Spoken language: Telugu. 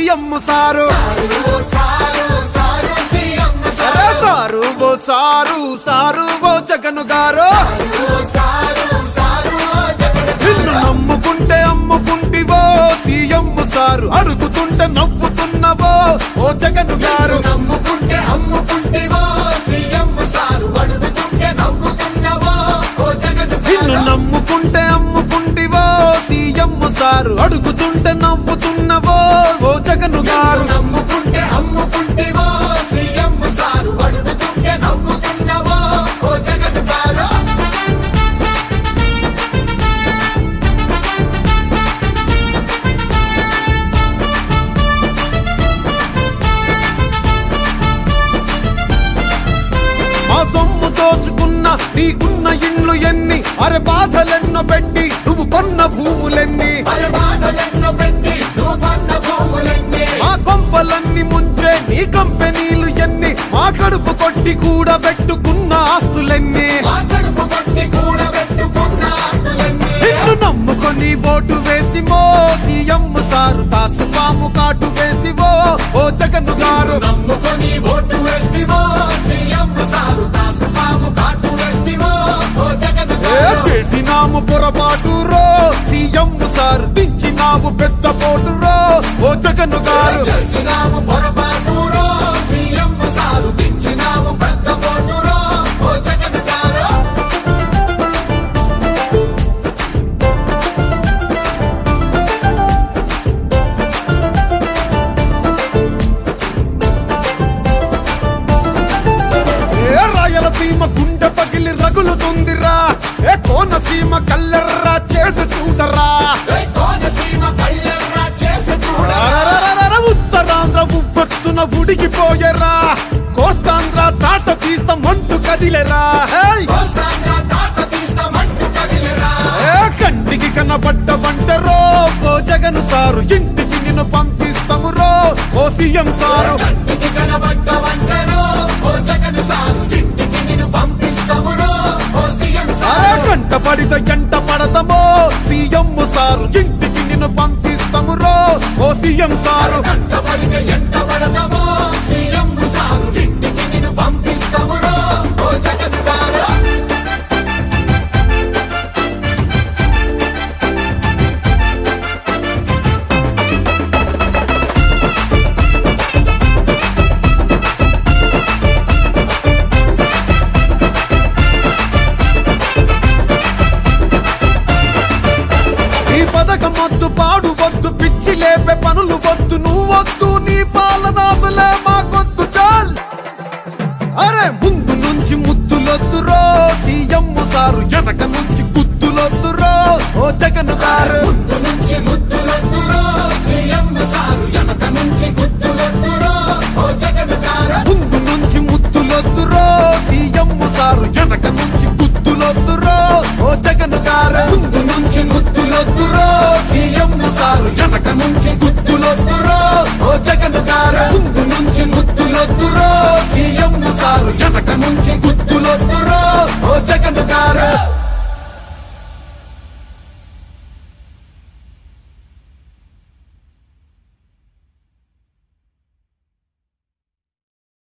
సీఎం సారు అరే సారు ఓ సారు సారు ఓ జగన్ గారు నిన్ను నమ్ముకుంటే అమ్ముకుంటివో సీఎం సారు అడుగుతుంటే నవ్వుతున్నవో ఓ జగన్ గారు నమ్ముకుంటే అమ్ముకుంటేవో సీఎం సారు అడుగుతుంటే నవ్వుకున్నవో ఓ జగన్ నిన్ను నమ్ముకుంటే అమ్ముకుంటివో సీఎం సారు అడుగుతుంటే నవ్వుతున్నవో ఓ జగన్ గారు నమ్ముకుంటే అమ్ముకుంటేవో సీఎం సారు అడుగుతుంటే నవ్వుకున్నవో ఓ జగన్ గారు మా సొమ్ము దోచుకున్న నీకున్న ఇండ్లు ఎన్ని అరే బాధలెన్నో పెట్టి నువ్వు కొన్న భూములెన్ని మరి బాధలెన్నో పెట్టి నువ్వు కొన్న భూములన్నీ మా కొంపలన్నీ ముంచే నీ కంపెనీలు ఎన్ని మా కడుపు కొట్టి కూడా పెట్టుకున్న ఆస్తులెన్ని మా కడుపు కొట్టి కూడబెట్టుకున్న ఆస్తులన్నీ నిన్ను నమ్ముకొని ఓటు వేస్తిమో సీఎం సారు తాసు పాము కాటు వేస్తివో ఓ జగన్ గారు నమ్ముకొని ఓటు వేస్తివో సీఎం సారు దాసు పాము కాటు వేస్తివో ఓ జగన్ ఏ గారు చేసినాము పొరపాటు రో సీఎం సార్ దించినాము పెద్ద పోటు రో ఓ జగన్ గారు చేసినాము పొరపాటురో సీఎం సారు దించినాము పెద్ద పోటురో ఓ జగన్ గారు ఏ రాయలసీమ గుండె పగిలి రగులుతుందిరా ఏ కోనసీమ కల్లెర్రా చేసి చూడరా ఏ కోనసీమ కళ్ళెర్రా చేసి చూడ అరరరరర ఉత్తరాంధ్ర ఉవ్వెత్తున ఉడికిపోయరా కోస్తాంధ్ర తాట తీస్తామంటూ కదిలేరా హేయ్! కోస్తాంధ్ర తాట తీస్తామంటూ కదిలిరా ఏ కంటికి కనబడ్డ వంటరో ఓ జగన్ సారు ఇంటికి నిన్ను పంపిస్తాము రో ఓ సీఎం సారు కంటికి కనబడ్డ వంటరో ఓ జగన్ సారు ఇంటికి నిన్ను పంపిస్తామురో ఓ సీఎం అరే సారు గంట పడితే గంట పడతామో సీఎం సారు ఇంటికి నిన్ను పంపిస్తాము రో ఓ సీఎం సారు కంటపడితే ఎంట పడతామో సీఎం సారు ఇంటికి నిన్ను పంపిస్తామురో ఓ జగన్ గారు ఈ పథకం వద్దు పాడు వద్దు పిచ్చి లేపే పనులు వద్దు నువ్వొద్దు నీ పాలనాసలే మాకొద్దు చాల్ అరే ముందు నుంచి ముద్దులొద్దురో సీఎం సారు వెనక నుంచి గుద్దులొద్దురో ఓ జగన్ గారు ముందు నుంచి ముద్దులొద్దురో సీఎం సారు వెనక నుంచి గుద్దులొద్దురో ఓ జగన్ గారు ముందు నుంచి ముద్దులొద్దురో సీఎం సారు వెనక నుంచి గుద్దులొద్దురో ఓ జగన్ గారు ముందు నుంచి ముద్దులొద్దురో సీఎం సారు వెనక నుంచి